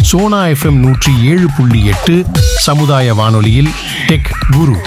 Sona FM நூற்றி ஏழு புள்ளி எட்டு சமுதாய வானொலியில் டெக் குரு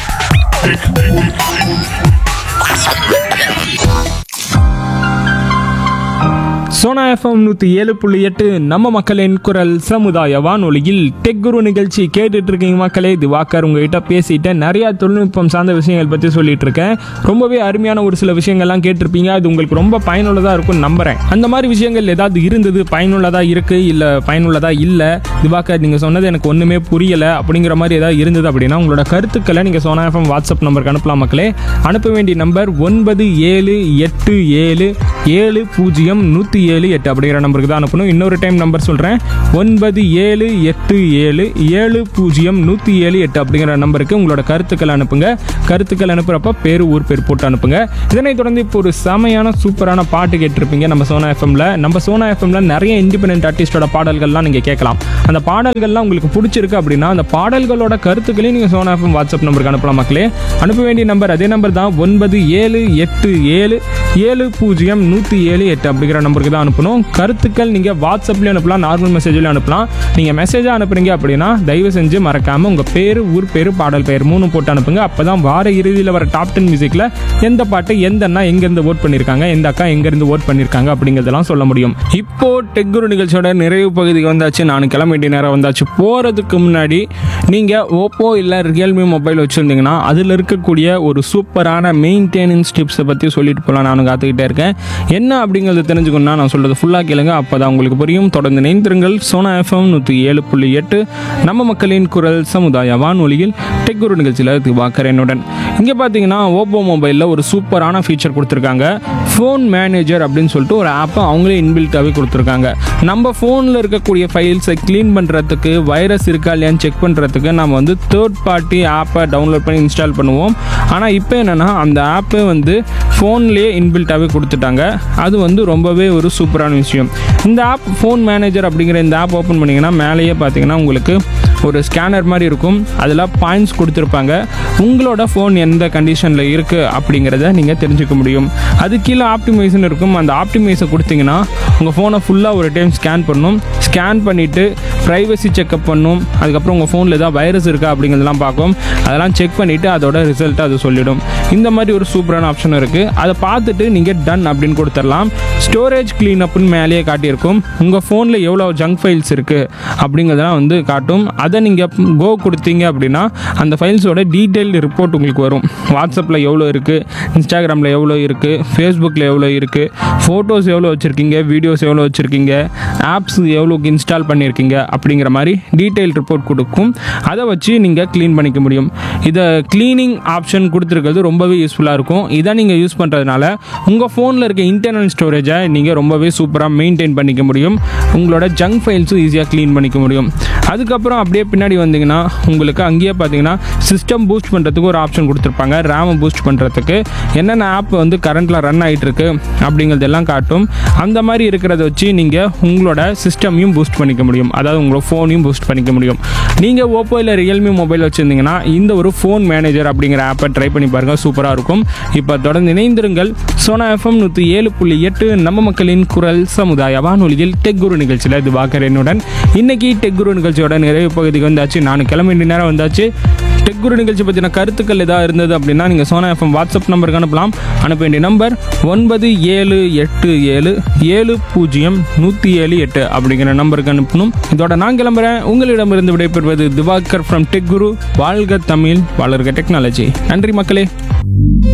சோனா எஃப்எம் நூற்றி ஏழு புள்ளி எட்டு நம்ம மக்களின் குரல் சமுதாய வானொலியில் டெக் குரு நிகழ்ச்சி கேட்டுட்டு இருக்கீங்க மக்களே திவாகர் உங்ககிட்ட பேசிட்டு நிறைய தொழில்நுட்பம் சார்ந்த விஷயங்கள் பற்றி சொல்லிட்டு இருக்கேன் ரொம்பவே அருமையான ஒரு சில விஷயங்கள்லாம் கேட்டிருப்பீங்க அது உங்களுக்கு ரொம்ப பயனுள்ளதாக இருக்கும்னு நம்புறேன் அந்த மாதிரி விஷயங்கள் ஏதாவது இருந்தது பயனுள்ளதாக இருக்கு இல்லை பயனுள்ளதாக இல்லை திவாகர் நீங்கள் சொன்னது எனக்கு ஒன்றுமே புரியல அப்படிங்கிற மாதிரி ஏதாவது இருந்தது அப்படின்னா உங்களோட கருத்துக்களை நீங்கள் சோனா எஃப்எம் வாட்ஸ்அப் நம்பருக்கு அனுப்பலாம் மக்களே அனுப்ப வேண்டிய நம்பர் ஒன்பது ஏழு எட்டு ஏழு ஏழு பூஜ்ஜியம் நூற்றி ஏழு எட்டு அப்படிங்கிற நம்பருக்கு தான் அனுப்பணும் இன்னொரு டைம் நம்பர் சொல்கிறேன் ஒன்பது ஏழு எட்டு ஏழு ஏழு பூஜ்ஜியம் நூற்றி ஏழு எட்டு அப்படிங்கிற நம்பருக்கு உங்களோட கருத்துக்கள் அனுப்புங்க கருத்துக்கள் அனுப்புகிறப்ப பேர் ஊர் பேர் போட்டு அனுப்புங்க இதனைத் தொடர்ந்து இப்போ ஒரு செமையான சூப்பரான பாட்டு கேட்டிருப்பீங்க நம்ம சோனா எஃப்எம்ல நம்ம சோனா எஃப்எம்ல நிறைய இண்டிபெண்டன்ட் ஆர்டிஸ்டோட பாடல்கள்லாம் நீங்கள் கேட்கலாம் அந்த பாடல்கள்லாம் உங்களுக்கு பிடிச்சிருக்கு அப்படின்னா அந்த பாடல்களோட கருத்துக்களையும் நீங்கள் சோனா எஃப்எம் வாட்ஸ்அப் நம்பருக்கு அனுப்பலாம் மக்களே அனுப்ப வேண்டிய நம்பர் அதே நம்பர் தான் ஒன்பது ஏழு எட்டு ஏழு ஏழு பூஜ்ஜியம் நூற்றி ஏழு எட்டு அப்படிங்கிற நம்பருக்கு தான் அனுப்பணும் கருத்துக்கள் நீங்கள் வாட்ஸ்அப்லேயும் அனுப்பலாம் நார்மல் மெசேஜ்லையும் அனுப்பலாம் நீங்கள் மெசேஜாக அனுப்புறீங்க அப்படின்னா தயவு செஞ்சு மறக்காமல் உங்கள் பேர் ஊர் பேர் பாடல் பெயர் மூணு போட்டு அனுப்புங்க அப்போ தான் வார இறுதியில் வர டாப் டென் மியூசிக்கில் எந்த பாட்டு எந்த அண்ணா எங்கேருந்து ஓட் பண்ணியிருக்காங்க எந்த அக்கா எங்கேருந்து ஓட் பண்ணியிருக்காங்க அப்படிங்கிறதெல்லாம் சொல்ல முடியும் இப்போ டெக்குரு நிகழ்ச்சியோட நிறைவு பகுதிக்கு வந்தாச்சு நான் கிளம்ப வேண்டிய நேரம் வந்தாச்சு போகிறதுக்கு முன்னாடி நீங்கள் ஓப்போ இல்லை ரியல்மி மொபைல் வச்சுருந்தீங்கன்னா அதில் இருக்கக்கூடிய ஒரு சூப்பரான மெயின்டெனன்ஸ் டிப்ஸை பற்றி சொல்லிட்டு போகலாம் நானும் காத்துக்கிட்டே இருக்கேன் என்ன அப்படிங்கிறத தெரிஞ்சுக்கணும்னா நான் சொல்கிறது ஃபுல்லாக கேளுங்க அப்போ தான் உங்களுக்கு புரியும் தொடர்ந்து இணைந்திருங்கள் சோனா எஃப்எம் நூற்றி ஏழு புள்ளி எட்டு நம்ம மக்களின் குரல் சமுதாய வானொலியில் டெக் குரு நிகழ்ச்சியில் திவாக்கர் என்னுடன் இங்கே பார்த்தீங்கன்னா ஓப்போ மொபைலில் ஒரு சூப்பரான ஃபீச்சர் கொடுத்துருக்காங்க ஃபோன் மேனேஜர் அப்படின்னு சொல்லிட்டு ஒரு ஆப்பை அவங்களே இன்பில்ட்டாகவே கொடுத்துருக்காங்க நம்ம ஃபோனில் இருக்கக்கூடிய ஃபைல்ஸை க்ளீன் பண்ணுறதுக்கு வைரஸ் இருக்கா இல்லையான்னு செக் பண்ணுறதுக்கு நம்ம வந்து தேர்ட் பார்ட்டி ஆப்பை டவுன்லோட் பண்ணி இன்ஸ்டால் பண்ணுவோம் ஆனால் இப்போ என்னென்னா அந்த ஆப்பை வந்து ஃபோன்லேயே இன்பில்ட்டாகவே கொடுத்துட்டாங்க அது வந்து ரொம்பவே ஒரு சூப்பரான விஷயம் இந்த ஆப் ஃபோன் மேனேஜர் அப்படிங்கிற இந்த ஆப் ஓப்பன் பண்ணிங்கன்னா மேலேயே பார்த்தீங்கன்னா உங்களுக்கு ஒரு ஸ்கேனர் மாதிரி இருக்கும் அதில் பாயிண்ட்ஸ் கொடுத்துருப்பாங்க உங்களோட ஃபோன் எந்த கண்டிஷனில் இருக்குது அப்படிங்கிறத நீங்கள் தெரிஞ்சுக்க முடியும் அது கீழே ஆப்டிமைசன் இருக்கும் அந்த ஆப்டிமைஸை கொடுத்தீங்கன்னா உங்கள் ஃபோனை ஃபுல்லாக ஒரு டைம் ஸ்கேன் பண்ணணும் ஸ்கேன் பண்ணிவிட்டு ப்ரைவசி செக்அப் பண்ணும் அதுக்கப்புறம் உங்கள் ஃபோனில் ஏதாவது வைரஸ் இருக்கா அப்படிங்கிறதெல்லாம் பார்க்கும் அதெல்லாம் செக் பண்ணிவிட்டு அதோட ரிசல்ட்டை அது சொல்லிடும் இந்த மாதிரி ஒரு சூப்பரான ஆப்ஷன் இருக்குது அதை பார்த்துட்டு நீங்கள் டன் அப்படின்னு கொடுத்துடலாம் ஸ்டோரேஜ் க்ளீன் அப்னு மேலேயே காட்டியிருக்கும் உங்கள் ஃபோனில் எவ்வளோ ஜங்க் ஃபைல்ஸ் இருக்குது அப்படிங்கிறதெல்லாம் வந்து காட்டும் அதை நீங்கள் கோ கொடுத்தீங்க அப்படின்னா அந்த ஃபைல்ஸோட டீட்டெயில் ரிப்போர்ட் உங்களுக்கு வரும் வாட்ஸ்அப்பில் எவ்வளோ இருக்குது இன்ஸ்டாகிராமில் எவ்வளோ இருக்குது ஃபேஸ்புக்கில் எவ்வளோ இருக்குது ஃபோட்டோஸ் எவ்வளோ வச்சுருக்கீங்க வீடியோஸ் எவ்வளோ வச்சுருக்கீங்க ஆப்ஸ் எவ்வளோக்கு இன்ஸ்டால் பண்ணியிருக்கீங்க அப்படிங்கிற மாதிரி டீட்டெயில் ரிப்போர்ட் கொடுக்கும் அதை வச்சு நீங்கள் க்ளீன் பண்ணிக்க முடியும் இதை க்ளீனிங் ஆப்ஷன் கொடுத்துருக்கிறது ரொம்பவே யூஸ்ஃபுல்லாக இருக்கும் இதை நீங்கள் யூஸ் பண்ணுறதுனால உங்கள் ஃபோனில் இருக்க இன்டர்னல் ஸ்டோரேஜை நீங்கள் ரொம்பவே சூப்பராக மெயின்டைன் பண்ணிக்க முடியும் உங்களோட ஜங்க் ஃபைல்ஸும் ஈஸியாக க்ளீன் பண்ணிக்க முடியும் அதுக்கப்புறம் அப்படியே பின்னாடி வந்தீங்கன்னா உங்களுக்கு அங்கேயே பார்த்தீங்கன்னா சிஸ்டம் பூஸ்ட் பண்ணுறதுக்கு ஒரு ஆப்ஷன் கொடுத்துருப்பாங்க ரேமை பூஸ்ட் பண்ணுறதுக்கு என்னென்ன ஆப் வந்து கரண்ட்டில் ரன் ஆகிட்டு இருக்கு அப்படிங்கிறதெல்லாம் காட்டும் அந்த மாதிரி இருக்கிறத வச்சு நீங்கள் உங்களோட சிஸ்டமையும் பூஸ்ட் பண்ணிக்க முடியும் அதாவது உங்களோட ஃபோனையும் பூஸ்ட் பண்ணிக்க முடியும் நீங்கள் ஓப்போ இல்லை ரியல்மி மொபைல் வச்சுருந்தீங்கன்னா இந்த ஒரு ஃபோன் மேனேஜர் அப்படிங்கிற ஆப்பை ட்ரை பண்ணி பாருங்கள் சூப்பராக இருக்கும் இப்போ தொடர்ந்து இணைந்திருங்கள் சோனா எஃப்எம் நூற்றி ஏழு புள்ளி எட்டு நம்ம மக்களின் குரல் சமுதாய வானொலியில் டெக் குரு நிகழ்ச்சியில் இது பாக்கரனுடன் இன்னைக்கு டெக் குரு நிகழ்ச்சியோட நிறைவு பகுதிக்கு வந்தாச்சு நான் கிளம்ப வேண்டிய நேரம் வந்தாச்சு டெக் குரு நிகழ்ச்சி பற்றின கருத்துக்கள் ஏதாவது இருந்தது அப்படின்னா நீங்கள் சோனா எஃப்எம் வாட்ஸ்அப் நம்பருக்கு அனுப்பலாம் அனுப்ப வேண்டிய நம்பர் ஒன்பது ஏழு எட்டு ஏழு ஏழு பூஜ்ஜியம் நூற்றி ஏழு எட்டு அப்படிங்கிற நம்பருக்கு அனுப்பணும் இதோட நான் கிளம்புறேன் உங்களிடமிருந்து விடைபெறுவது திவாகர் ஃப்ரம் டெக் குரு வாழ்க தமிழ் வளர்க டெக்னாலஜி நன்றி மக்களே